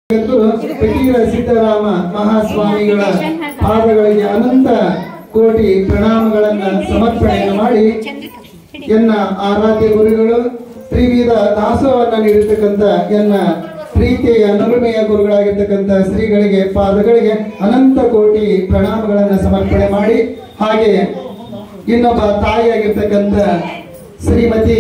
ಇವತ್ತು ಫಕೀರ ಸಿದ್ದರಾಮ ಮಹಾಸ್ವಾಮಿಗಳ ಪಾದಗಳಿಗೆ ಅನಂತ ಕೋಟಿ ಪ್ರಣಾಮಗಳನ್ನ ಸಮರ್ಪಣೆಯನ್ನು ಮಾಡಿ ಎನ್ನ ಆರಾಧ್ಯ ಗುರುಗಳು ತ್ರಿವಿಧ ದಾಸೋಹವನ್ನ ನೀಡಿರ್ತಕ್ಕಂಥ ಎನ್ನ ಪ್ರೀತಿಯ ನರುಮೆಯ ಗುರುಗಳಾಗಿರ್ತಕ್ಕಂಥ ಶ್ರೀಗಳಿಗೆ ಪಾದಗಳಿಗೆ ಅನಂತ ಕೋಟಿ ಪ್ರಣಾಮಗಳನ್ನ ಸಮರ್ಪಣೆ ಮಾಡಿ ಹಾಗೆ ಇನ್ನೊಬ್ಬ ತಾಯಿಯಾಗಿರ್ತಕ್ಕಂಥ ಶ್ರೀಮತಿ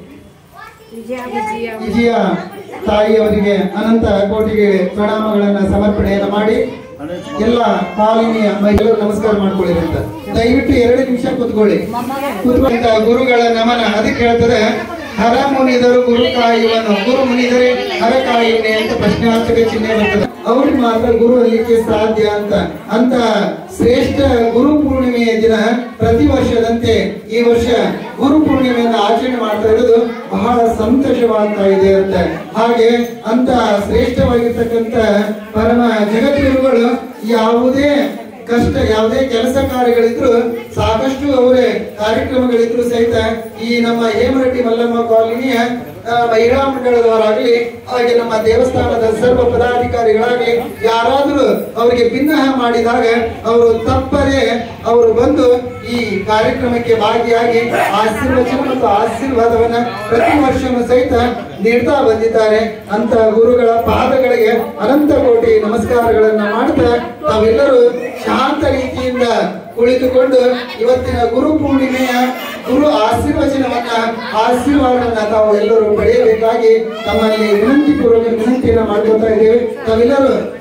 ವಿಜಯ ತಾಯಿಯವರಿಗೆ ಅನಂತ ಕೋಟಿಗೆ ಪ್ರಣಾಮಗಳನ್ನ ಸಮರ್ಪಣೆಯನ್ನ ಮಾಡಿ ಎಲ್ಲ ಕಾಲೋನಿಯ ಮಹಿಳೆಯರು ನಮಸ್ಕಾರ ಮಾಡ್ಕೊಳ್ಳಿ ಅಂತ ದಯವಿಟ್ಟು ಎರಡು ನಿಮಿಷ ಕೂತ್ಕೊಳ್ಳಿ ಕೂತ್ಕೊಂಡ ಗುರುಗಳ ನಮನ ಅದಕ್ಕೆ ಹೇಳ್ತಾರೆ ಹರ ಮುನಿದರು ಗುರು ಕಾಯುವನು ಗುರು ಮುನಿದರೆ ಹರ ಕಾಯುವನೆ ಅಂತ ಪ್ರಶ್ನಾರ್ಥಕ ಚಿಹ್ನೆ ಬರ್ತದೆ ಅವ್ರಿಗೆ ಮಾತ್ರ ಗುರು ಅಲ್ಲಿಕ್ಕೆ ಸಾಧ್ಯ ಅಂತ ಅಂತ ಶ್ರೇಷ್ಠ ಗುರು ಪೂರ್ಣಿಮೆಯ ದಿನ ಪ್ರತಿ ವರ್ಷದಂತೆ ಈ ವರ್ಷ ಗುರು ಪೂರ್ಣಿಮೆಯನ್ನು ಆಚರಣೆ ಮಾಡ್ತಾ ಇರೋದು ಬಹಳ ಸಂತೋಷವಾಗ್ತಾ ಇದೆ ಅಂತ ಹಾಗೆ ಅಂತ ಶ್ರೇಷ್ಠವಾಗಿರ್ತಕ್ಕಂಥ ಪರಮ ಜಗದ್ಗುರುಗಳು ಯಾವುದೇ ಕಷ್ಟ ಯಾವುದೇ ಕೆಲಸ ಕಾರ್ಯಗಳಿದ್ರು ಸಾಕಷ್ಟು ಅವರೇ ಕಾರ್ಯಕ್ರಮಗಳಿದ್ರು ಸಹಿತ ಈ ನಮ್ಮ ಹೇಮರೆಡ್ಡಿ ಮಲ್ಲಮ್ಮ ಕಾಲೋನಿಯ ಆ, ಮಹಿಳಾ ಮಂಡಳದವರಾಗ್ಲಿ ಹಾಗೆ ನಮ್ಮ ದೇವಸ್ಥಾನದ ಸರ್ವ ಪದಾಧಿಕಾರಿಗಳಾಗ್ಲಿ ಯಾರಾದ್ರೂ ಅವರಿಗೆ ಭಿನ್ನಹ ಮಾಡಿದಾಗ ಅವರು ತಪ್ಪದೆ ಅವರು ಬಂದು ಈ ಕಾರ್ಯಕ್ರಮಕ್ಕೆ ಭಾಗಿಯಾಗಿ ಆಶೀರ್ವಚನ ಮತ್ತು ಆಶೀರ್ವಾದವನ್ನ ಪ್ರತಿ ವರ್ಷವೂ ಸಹಿತ ನೀಡ್ತಾ ಬಂದಿದ್ದಾರೆ ಅಂತ ಗುರುಗಳ ಪಾದಗಳಿಗೆ ಅನಂತ ಕೋಟಿ ನಮಸ್ಕಾರಗಳನ್ನ ಮಾಡ್ತಾ ತಾವೆಲ್ಲರೂ ಶಾಂತ ರೀತಿಯಿಂದ ಕುಳಿತುಕೊಂಡು ಇವತ್ತಿನ ಗುರು ಪೂರ್ಣಿಮೆಯ ಗುರು ಆಶೀರ್ವಚನವನ್ನ ಆಶೀರ್ವಾದವನ್ನ ತಾವು ಎಲ್ಲರೂ ಪಡೆಯಬೇಕಾಗಿ ತಮ್ಮಲ್ಲಿ ವಿನಂತಿ ಪೂರ್ವಕ ವಿನಂತಿಯನ್ನ ಮಾಡ್ಕೊತಾ ಇದ್ದೇವೆ ತಾವೆಲ್ಲರೂ